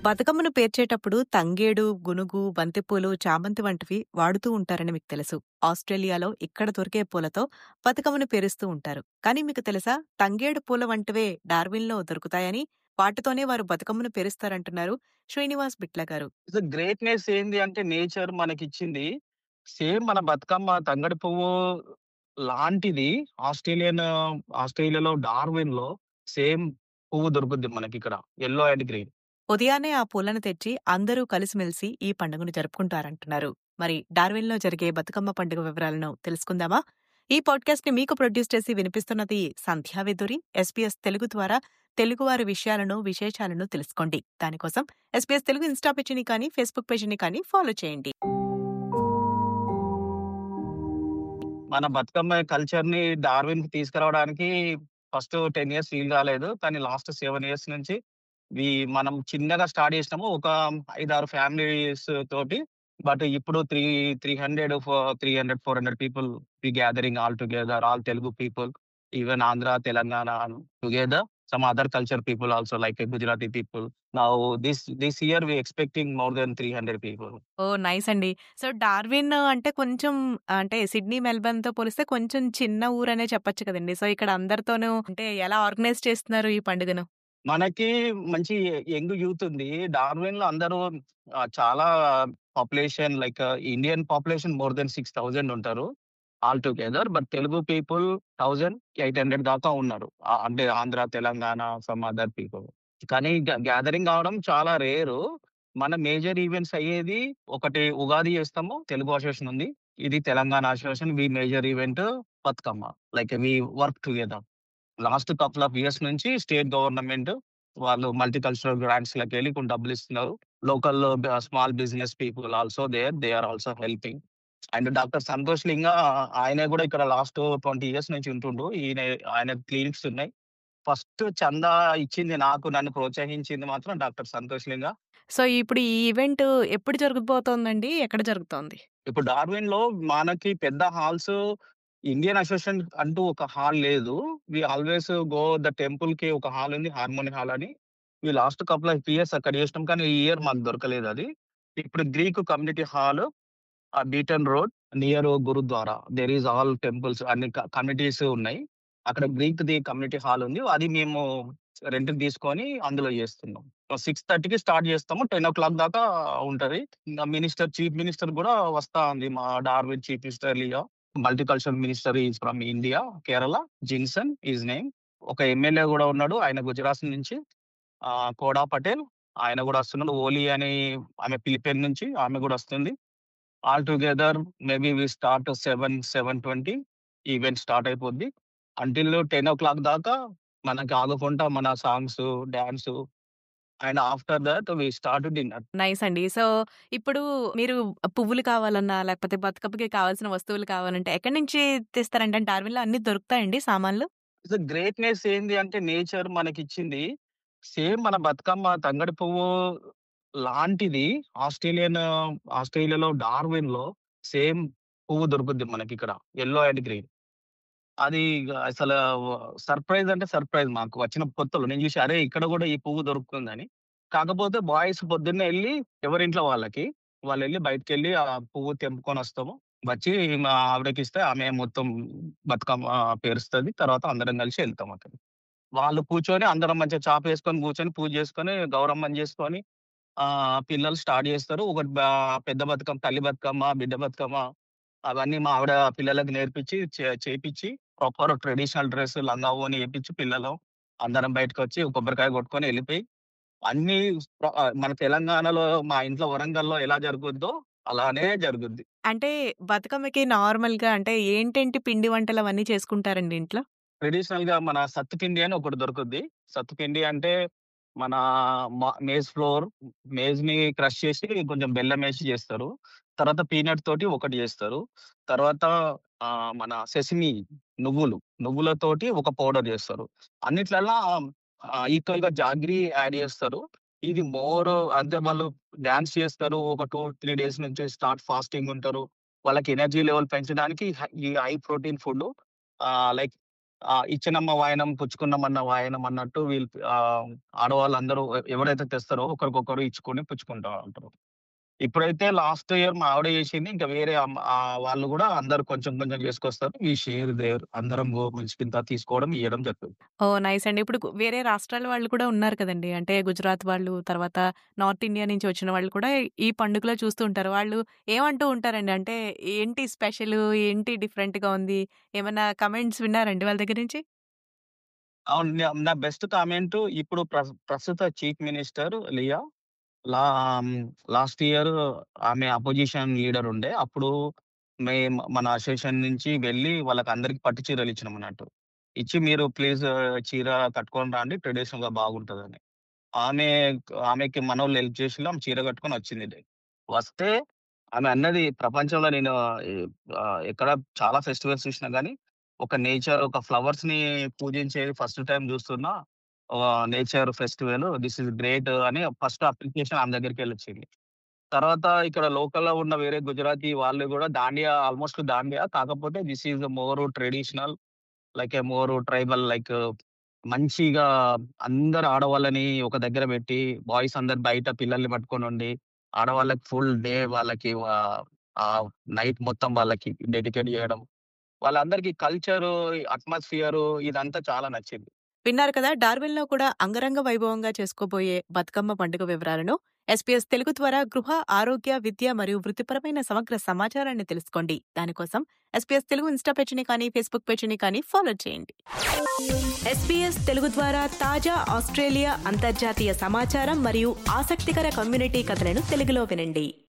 బతుకమ్మను పేర్చేటప్పుడు తంగేడు, గునుగు, బంతిపూలు, చామంతి వంటివి వాడుతూ ఉంటారని మీకు తెలుసు. ఆస్ట్రేలియాలో ఇక్కడ దొరికే పూలతో బతుకమ్మను పేరుస్తూ ఉంటారు. కానీ మీకు తెలుసా తంగేడు పూల వంటివే డార్విన్‌లో దొరుకుతాయని, వాటితోనే వారు బతుకమ్మను పేరుస్తారంటున్నారు శ్రీనివాస్ బిట్ల గారు. సో, గ్రేట్‌నెస్ ఏంది అంటే నేచర్ మనకిచ్చింది. సేమ్ మన బతుకమ్మ తంగడి పువ్వు లాంటిది ఆస్ట్రేలియన్ ఆస్ట్రేలియాలో డార్విన్‌లో సేమ్ పువ్వు దొరుకుద్ది మనకిక్కడ. Yellow and green. ఉదయాన్నే ఆ పూలను తెచ్చి అందరూ కలిసిమెలిసి ఈ పండుగను జరుపుకుంటారంటున్నారు. మరి డార్విన్‌లో జరిగే బతుకమ్మ పండుగ వివరాలను తెలుసుకుందామా? ఈ పాడ్‌కాస్ట్‌ని మీకు ప్రొడ్యూస్ చేసి వినిపిస్తున్నది సంధ్యా వెదురి. ఎస్‌బీఎస్ తెలుగు ద్వారా తెలుగువారి విషయాలను, విశేషాలను తెలుసుకోండి. దానికోసం ఎస్‌బీఎస్ తెలుగు ఇన్‌స్టా పేజీని కానీ, ఫేస్‌బుక్ పేజీని కానీ ఫాలో చేయండి. మన బతుకమ్మ కల్చర్‌ని డార్విన్‌కి తీసుకురావడానికి ఫస్ట్ 10 ఇయర్స్ వీలు కాలేదు. కానీ లాస్ట్ 7 ఇయర్స్ నుంచి వి మనం చిన్నగా స్టార్ట్ చేసినాము. ఒక 5, 6 ఫ్యామిలీస్ తోటి. బట్ ఇప్పుడు three 300 four 300, 400 people we gathering all together. All Telugu people. Even Andhra, Telangana together. Some other culture people also like Gujarati people. Now this this year we expecting more than 300 people. Oh! Nice అండి. So, Darwin అంటే కొంచెం అంటే Sydney, మెల్బర్న్‌తో పోలిస్తే కొంచెం చిన్న ఊరనే చెప్పొచ్చు కదండీ. So, ఇక్కడ అందరితోనూ అంటే ఎలా ఆర్గనైజ్ చేస్తున్నారు ఈ పండుగను? మనకి మంచి యంగ్ యూత్ ఉంది. డార్విన్‌లో అందరూ ఆహ్, చాలా population like Indian population more than 6000 ఉంటారు. All together. But Telugu people 1800 దాకా ఉన్నారు. ఆహ్, అంటే Andhra, Telangana some other people. కానీ గ్యా గ్యాదరింగ్ కావడం చాలా రేరు. మన మేజర్ ఈవెంట్స్ అయ్యేది ఒకటి ఉగాది చేస్తాము. తెలుగు అసోసియేషన్ ఉంది. ఇది Telangana association. We major event Bathukamma. Like we work together. Last couple of years నుంచి స్టేట్ గవర్నమెంట్ వాళ్ళు మల్టీ కల్చరల్ గ్రాంట్స్‌లకెళ్ళి కొన్ని డబ్బులిస్తున్నారు. లోకల్ బ small business people also there. They are also helping. And doctor Santosh Linga ఆయన కూడా ఇక్కడ లాస్ట్ 20 ఇయర్స్ నుంచి ఉంటుండు. ఈయన ఆయన క్లినిక్స్ ఉన్నాయి. ఫస్ట్ చందా ఇచ్చింది నాకు. నన్ను ప్రోత్సహించింది మాత్రం డాక్టర్ సంతోష్ లింగ. సో, ఇప్పుడు ఈ ఈవెంట్ ఎప్పుడు జరగబోతోందండి? ఎక్కడ జరుగుతోంది? ఇప్పుడు డార్విన్‌లో మనకి పెద్ద హాల్స్ ఇండియన్ అసోసియేషన్ అంటూ ఒక హాల్ లేదు. వి ఆల్వేస్ గో ద టెంపుల్‌కి ఒక హాల్ ఉంది. హార్మోనీ హాల్ అని. We last couple of years అక్కడ చేసినాం. కానీ ఈ ఇయర్ మాకు దొరకలేదది. ఇప్పుడు Greek community hall ah, Beaton Road near gurdwara. There is all temples అన్ని క కమ్యూనిటీస్ ఉన్నాయి. అక్కడ గ్రీక్‌ది కమ్యూనిటీ హాల్ ఉంది. అది మేము రెంట్‌కి తీసుకొని అందులో చేస్తున్నాం. 6:30కి స్టార్ట్ చేస్తాము. 10:00 దాకా ఉంటది. ఇంగ మినిస్టర్ చీఫ్ మినిస్టర్ కూడా వస్తా ఉంది. మా Darwin chief minister Leo. Multicultural minister is from India, Kerala. Jinson his name. ఒక ఎమ్మెల్యే కూడా ఉన్నాడు. ఆయన గుజరాత్ నుంచి. ఆహ్, కోడా పటేల్ ఆయన కూడా వస్తున్నాడు. ఓలీ అని ఆమె ఫిలిప్పైన్ నుంచి ఆమె కూడా వస్తుంది. All together maybe we start 7, 7:20 event start అయిపోద్ది. అంటిల్ 10:00 దాకా మనకి ఆగకుండా మన songs, dance and after that we start dinner. Nice అండి. సో, ఇప్పుడు మీరు పువ్వులు కావాలన్నా, లేకపోతే బతుకమ్మకి కావాల్సిన వస్తువులు కావాలంటే ఎక్కడి నుంచి తెస్తారండి? అంటే డార్విన్‌లో అన్నీ దొరుకుతాయండి సామాన్లు? సో, గ్రేట్‌నెస్ ఏంది అంటే నేచర్ మనకిచ్చింది. సేమ్ మన బతుకమ్మ తంగడి పువ్వు లాంటిది ఆస్ట్రేలియన్ ఆస్ట్రేలియాలో డార్విన్‌లో సేమ్ పువ్వు దొరుకుద్ది మనకిక్కడ. Yellow and green. అది అసలు సర్ప్రైజ్ అంటే సర్ప్రైజ్ మాకు వచ్చిన కొత్తలో. నేను చూసి అరే! ఇక్కడ కూడా ఈ పువ్వు దొరుకుతుందని. కాకపోతే బాయ్స్ పొద్దున్నే ఎళ్లి ఎవరింట్లో వాళ్ళకి వాళ్ళెళ్లి బయటికెళ్ళి ఆ పువ్వు తెంపుకొనొస్తాము. వచ్చి మా ఆవిడకిస్తే ఆమె మొత్తం బతుకమ్మ పేరుస్తది. తర్వాత అందరం కలిసి ఎళ్తాం అక్కడికి. వాళ్ళు కూర్చొని అందరం మంచిగా చాపేసుకొని కూర్చొని పూజ చేసుకొని, గౌరమ్మని చేసుకొని ఆహ్, పిల్లలు స్టార్ట్ చేస్తారు. ఒకటి బా పెద్ద బతుకమ్మ, తల్లి బతుకమ్మ, బిడ్డ బతుకమ్మ అవన్నీ మా ఆవిడ పిల్లలకి నేర్పించి చే చేపిచ్చి ప్రాపర్ ట్రెడిషనల్ డ్రెస్ లంగా, ఓణి ఏపిచ్చి పిల్లలు అందరం బయటకొచ్చి కొబ్బరికాయ కొట్టుకొని ఎళ్ళిపోయి అన్నీ ప్ర ఆహ్, మన తెలంగాణలో మా ఇంట్లో వరంగల్‌లో ఎలా జరుగుద్దో అలానే జరుగుద్ది. అంటే బతుకమ్మకి నార్మల్‌గా అంటే ఏంటేంటి పిండి వంటలు అవన్నీ చేసుకుంటారండి ఇంట్లో? ట్రెడిషనల్‌గా మన సత్తుపిండి అని ఒకటి దొరుకుద్ది. సత్తుపిండి అంటే మన మ మేజ్ ఫ్లోర్ మేజ్‌ని క్రష్ చేసి కొంచెం బెల్లమేసి చేస్తారు. తర్వాత పీనట్ తోటి ఒకటి చేస్తారు. తర్వాత ఆహ్, మన సెసమి నువ్వులు, నువ్వులతోటి ఒక పౌడర్ చేస్తారు. అన్నిట్లల్లా ఆహ్, ఈక్వల్‌గా జాగరీ యాడ్ చేస్తారు. ఇది మోర్ అంటే వాళ్ళు డాన్స్ చేస్తారు. ఒక 2, 3 డేస్ నుంచి స్టార్ట్ ఫాస్టింగ్ ఉంటారు. వాళ్ళకి ఎనర్జీ లెవెల్ పెంచడానికి హై ఈ high protein food ah, like ah, ఇచ్చినమ్మ వాయనం, పుచ్చుకున్నమన్న వాయనం అన్నట్టు వీళ్ళు ఆహ్, ఆడవాళ్ళందరూ ఎ ఎవరైతే తెస్తారో ఒకరికొకరు ఇచ్చుకొని పుచ్చుకుంటా ఉంటారు. ఇప్పుడైతే లాస్ట్ ఇయర్ మా ఆవిడ చేసింది. ఇంకా వేరే అమ్మ ఆహ్, వాళ్ళు గూడా అందరూ కొంచెం కొంచెం చేసుకొస్తారు. వి షేర్ దేర్ అందరం గో మంచికింత తీసుకోవడం, ఇయ్యడం జరుగుతుంది. ఓహ్! నైస్ అండి. ఇప్పుడు గు వేరే రాష్ట్రాల వాళ్ళు కూడా ఉన్నారు కదండీ. అంటే గుజరాత్ వాళ్ళు, తర్వాత నార్త్ ఇండియా నుంచి వచ్చిన వాళ్ళు కూడా ఈ పండుగలో చూస్తూ ఉంటారు. వాళ్ళు ఏమంటూ ఉంటారండి? అంటే ఏంటి స్పెషలు? ఏంటి డిఫరెంట్‌గా ఉంది? ఏమన్నా కామెంట్స్ విన్నారండి వాళ్ళ దగ్గర నుంచి? అవును. న నా బెస్ట్ కామెంటు ఇప్పుడు ప్రస్ ప్రస్తుత చీఫ్ మినిస్టర్ లియా లా లాస్ట్ ఇయర్ ఆమె అపోజిషన్ లీడర్ ఉండే. అప్పుడు మేం మన అసోసియేషన్ నుంచి వెళ్లి వాళ్ళకందరికి పట్టు చీరలు ఇచ్చినామన్నట్టు. ఇచ్చి మీరు ప్లీజ్ చీర కట్టుకొని రండి ట్రెడిషనల్‌గా బాగుంటదని. ఆమె ఆమెకి మనోళ్ళు హెల్ప్ చేసిళ్ళు. ఆమె చీర కట్టుకొని వచ్చింది. వస్తే ఆమె అన్నది ప్రపంచంలో నేను ఎ ఆహ్, ఎక్కడ చాలా ఫెస్టివల్స్ చూసినా గానీ, ఒక నేచర్, ఒక ఫ్లవర్స్‌ని పూజించేది ఫస్ట్ టైమ్ చూస్తున్నా. Ah, nature festival this is great అని ఫస్ట్ అప్రిషియేషన్ ఆమె దగ్గరికెళ్ళొచ్చింది. తర్వాత ఇక్కడ లోకల్‌లో ఉన్న వేరే గుజరాతీ వాళ్ళు గూడా దాండియా ఆల్‌మోస్ట్ దాండియా కాకపోతే this is more traditional like a more tribal like మంచిగా అందరు ఆడవాళ్ళని ఒక దగ్గర పెట్టి, బాయ్స్ అందరూ బయట పిల్లల్ని పట్టుకొనుండి, ఆడవాళ్ళకి ఫుల్ డే వాళ్ళకి ఆహ్, ఆహ్, నైట్ మొత్తం వాళ్ళకి డెడికేట్ జేయడం. వాళ్ళందరికీ కల్చరు, అట్మాస్ఫియరు ఇదంతా చాలా నచ్చింది. విన్నారు కదా! డార్విన్‌లో కూడా అంగరంగ వైభవంగా చేసుకోబోయే బతుకమ్మ పండుగ వివరాలను ఎస్‌పీఎస్ తెలుగు ద్వారా గృహ, ఆరోగ్య, విద్య మరియు వృత్తిపరమైన సమగ్ర సమాచారాన్ని తెలుసుకోండి. దానికోసం ఎస్‌పీఎస్ తెలుగు ఇన్‌స్టా పేజీని కానీ, ఫేస్‌బుక్ పేజీని కానీ ఫాలో చేయండి. ఎస్‌పీఎస్ తెలుగు ద్వారా తాజా ఆస్ట్రేలియా, అంతర్జాతీయ సమాచారం మరియు ఆసక్తికర కమ్యూనిటీ కథలను తెలుగులో వినండి.